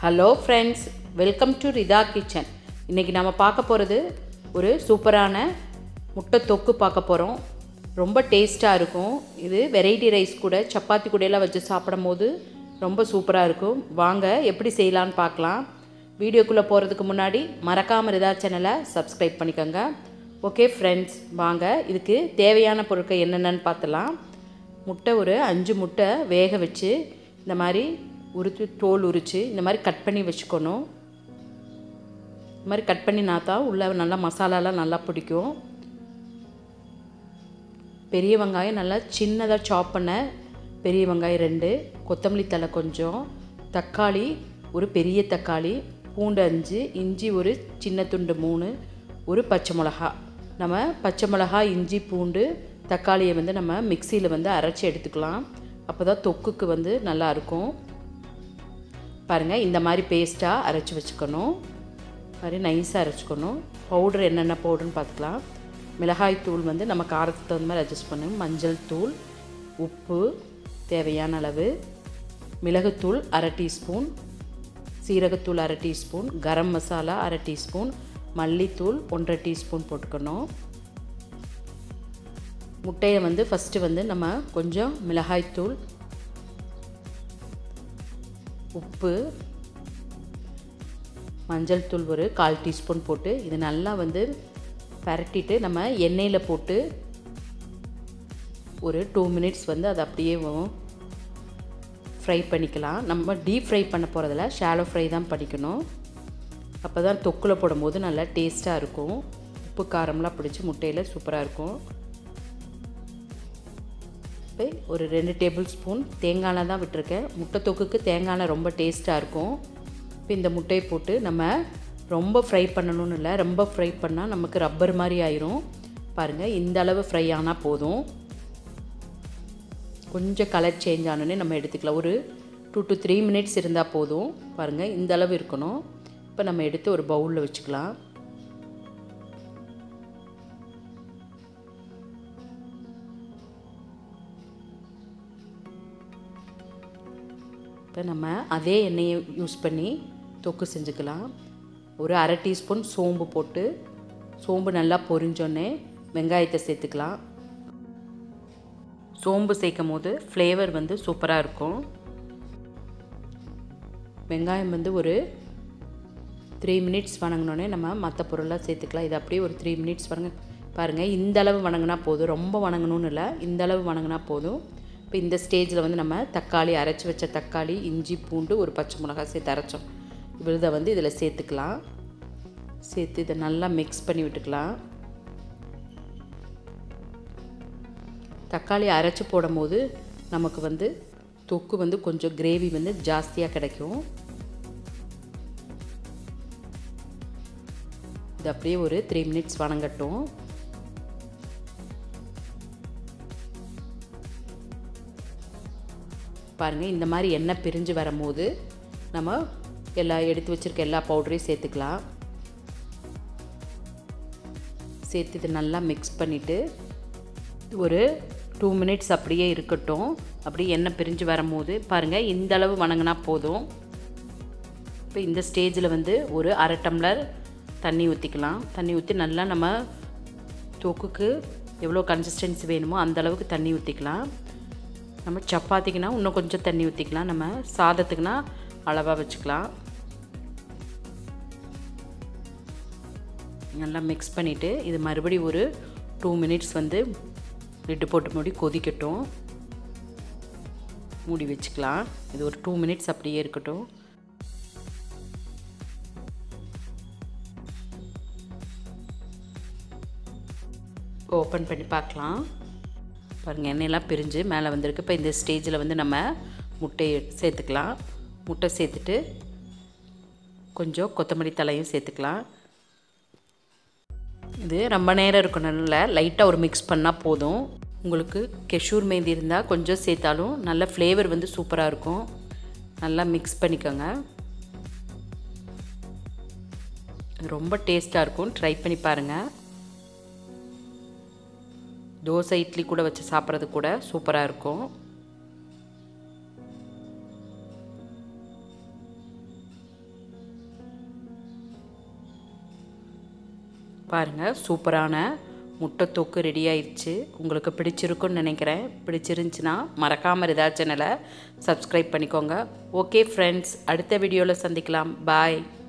hello friends welcome to Ritha kitchen இன்றைக்கி நம்ம பார்க்க போகிறது ஒரு சூப்பரான முட்டை தொக்கு பார்க்க போகிறோம் ரொம்ப டேஸ்ட்டாக இருக்கும் இது வெரைட்டி ரைஸ் கூட சப்பாத்தி கூடையெல்லாம் வச்சு சாப்பிடும் போது ரொம்ப சூப்பராக இருக்கும் வாங்க எப்படி செய்யலான்னு பார்க்கலாம் வீடியோக்குள்ளே போகிறதுக்கு முன்னாடி மறக்காமல் ரிதா சேனலை சப்ஸ்கிரைப் பண்ணிக்கோங்க ஓகே ஃப்ரெண்ட்ஸ் வாங்க இதுக்கு தேவையான பொருட்கள் என்னென்னு பார்த்தலாம் முட்டை ஒரு அஞ்சு முட்டை வேக வச்சு இந்த மாதிரி உரித்து தோல் உரித்து இந்த மாதிரி கட் பண்ணி வச்சுக்கணும் இந்த மாதிரி கட் பண்ணி நாத்தா உள்ள நல்லா மசாலாலாம் நல்லா பிடிக்கும் பெரிய வெங்காயம் நல்லா சின்னதாக சாப் பண்ண பெரிய வெங்காயம் ரெண்டு கொத்தமல்லி தலை கொஞ்சம் தக்காளி ஒரு பெரிய தக்காளி பூண்டு அஞ்சு இஞ்சி ஒரு சின்ன துண்டு மூணு ஒரு பச்சை மிளகா நம்ம பச்சை மிளகா இஞ்சி பூண்டு தக்காளியை வந்து நம்ம மிக்சியில் வந்து அரைச்சி எடுத்துக்கலாம் அப்போ தான் தொக்குக்கு வந்து நல்லா இருக்கும் பாருங்கள் இந்த மாதிரி பேஸ்ட்டாக அரைச்சி வச்சுக்கணும் மாதிரி நைஸாக அரைச்சிக்கணும் பவுட்ரு என்னென்ன பவுட்ருன்னு பார்த்துக்கலாம் மிளகாய் தூள் வந்து நம்ம காரத்துக்கு தகுந்த மாதிரி அட்ஜஸ்ட் பண்ணணும் மஞ்சள் தூள் உப்பு தேவையான அளவு மிளகுத்தூள் அரை டீஸ்பூன் சீரகத்தூள் அரை டீஸ்பூன் கரம் மசாலா அரை டீஸ்பூன் மல்லித்தூள் ஒன்றரை டீஸ்பூன் போட்டுக்கணும் முட்டையை வந்து ஃபஸ்ட்டு வந்து நம்ம கொஞ்சம் மிளகாய்த்தூள் உப்பு மஞ்சள் தூள் ஒரு கால் டீஸ்பூன் போட்டு இது நல்லா வந்து பரட்டிட்டு நம்ம எண்ணெயில் போட்டு ஒரு டூ மினிட்ஸ் வந்து அதை அப்படியே ஃப்ரை பண்ணிக்கலாம் நம்ம டீப் ஃப்ரை பண்ண போகிறதில்ல ஷாலோ ஃப்ரை தான் பண்ணிக்கணும் அப்போ தான் தொக்கில் போடும்போது நல்லா டேஸ்ட்டாக இருக்கும் உப்பு காரம்லாம் பிடிச்சி முட்டையில் சூப்பராக இருக்கும் இப்போ ஒரு ரெண்டு டேபிள் ஸ்பூன் தேங்காய் தான் விட்டுருக்கேன் முட்டை தொக்குக்கு தேங்காய் ரொம்ப டேஸ்ட்டாக இருக்கும் இப்போ இந்த முட்டையை போட்டு நம்ம ரொம்ப ஃப்ரை பண்ணணும்னு இல்லை ரொம்ப ஃப்ரை பண்ணால் நமக்கு ரப்பர் மாதிரி ஆயிரும் பாருங்கள் இந்த அளவு ஃப்ரை ஆனால் போதும் கொஞ்சம் கலர் சேஞ்ச் ஆனோடனே நம்ம எடுத்துக்கலாம் ஒரு டூ டு த்ரீ மினிட்ஸ் இருந்தால் போதும் பாருங்கள் இந்த அளவு இருக்கணும் இப்போ நம்ம எடுத்து ஒரு பவுலில் வச்சுக்கலாம் இப்போ நம்ம அதே எண்ணெயை யூஸ் பண்ணி தொக்கு செஞ்சுக்கலாம் ஒரு அரை டீஸ்பூன் சோம்பு போட்டு சோம்பு நல்லா பொரிஞ்சோடனே வெங்காயத்தை சேர்த்துக்கலாம் சோம்பு சேர்க்கும் போது ஃப்ளேவர் வந்து சூப்பராக இருக்கும் வெங்காயம் வந்து ஒரு த்ரீ மினிட்ஸ் வணங்கினோடனே நம்ம மற்ற பொருளாக சேர்த்துக்கலாம் இது அப்படியே ஒரு த்ரீ மினிட்ஸ் வணங்க பாருங்கள் இந்த அளவு வணங்கினா போதும் ரொம்ப வணங்கணும்னு இல்லை இந்த அளவு வணங்கினா போதும் இப்போ இந்த ஸ்டேஜில் வந்து நம்ம தக்காளி அரைச்சி வச்ச தக்காளி இஞ்சி பூண்டு ஒரு பச்சை மிளகாய் சேர்த்து அரைச்சோம் விழுதை வந்து இதில் சேர்த்துக்கலாம் சேர்த்து இதை நல்லா மிக்ஸ் பண்ணி விட்டுக்கலாம் தக்காளி அரைச்சி போடும் போது நமக்கு வந்து தொக்கு வந்து கொஞ்சம் கிரேவி வந்து ஜாஸ்தியாக கிடைக்கும் இது அப்படியே ஒரு த்ரீ மினிட்ஸ் வணங்கட்டும் பாருங்கள் இந்த மாதிரி எண்ணெய் பிரிஞ்சு வரும்போது நம்ம எல்லா எடுத்து வச்சுருக்க எல்லா பவுடரையும் சேர்த்துக்கலாம் சேர்த்து இது நல்லா மிக்ஸ் பண்ணிவிட்டு ஒரு டூ மினிட்ஸ் அப்படியே இருக்கட்டும் அப்படியே எண்ணெய் பிரிஞ்சு வரும்போது பாருங்கள் இந்த அளவு வணங்கினா போதும் இப்போ இந்த ஸ்டேஜில் வந்து ஒரு அரை டம்ளர் தண்ணி ஊற்றிக்கலாம் தண்ணி ஊற்றி நல்லா நம்ம தொக்குக்கு எவ்வளோ கன்சிஸ்டன்சி வேணுமோ அந்த அளவுக்கு தண்ணி ஊற்றிக்கலாம் நம்ம சப்பாத்திக்குனா இன்னும் கொஞ்சம் தண்ணி ஊற்றிக்கலாம் நம்ம சாதத்துக்குனா அளவாக வச்சுக்கலாம் நல்லா மிக்ஸ் பண்ணிவிட்டு இது மறுபடியும் ஒரு டூ மினிட்ஸ் வந்து லிட்டு போட்டு மூடி கொதிக்கட்டும் மூடி வச்சுக்கலாம் இது ஒரு டூ மினிட்ஸ் அப்படியே இருக்கட்டும் ஓப்பன் பண்ணி பார்க்கலாம் பாருங்கள் எண்ணெயெல்லாம் பிரிஞ்சு மேலே வந்திருக்கு இப்போ இந்த ஸ்டேஜில் வந்து நம்ம முட்டையை சேர்த்துக்கலாம் முட்டை சேர்த்துட்டு கொஞ்சம் கொத்தமல்லி தலையும் சேர்த்துக்கலாம் இது ரொம்ப நேரம் இருக்கணும்ல லைட்டாக ஒரு மிக்ஸ் பண்ணால் போதும் உங்களுக்கு கெஷூர் மேந்தி இருந்தால் கொஞ்சம் சேர்த்தாலும் நல்ல ஃப்ளேவர் வந்து சூப்பராக இருக்கும் நல்லா மிக்ஸ் பண்ணிக்கோங்க ரொம்ப டேஸ்ட்டாக இருக்கும் ட்ரை பண்ணி பாருங்கள் தோசை இட்லி கூட வச்சு சாப்பிட்றது கூட சூப்பராக இருக்கும் பாருங்கள் சூப்பரான முட்டை தொக்கு ரெடி ஆயிடுச்சு உங்களுக்கு பிடிச்சிருக்குன்னு நினைக்கிறேன் பிடிச்சிருந்துச்சின்னா மறக்காமல் ரிதா சேனலை சப்ஸ்கிரைப் பண்ணிக்கோங்க ஓகே ஃப்ரெண்ட்ஸ் அடுத்த வீடியோவில் சந்திக்கலாம் பாய்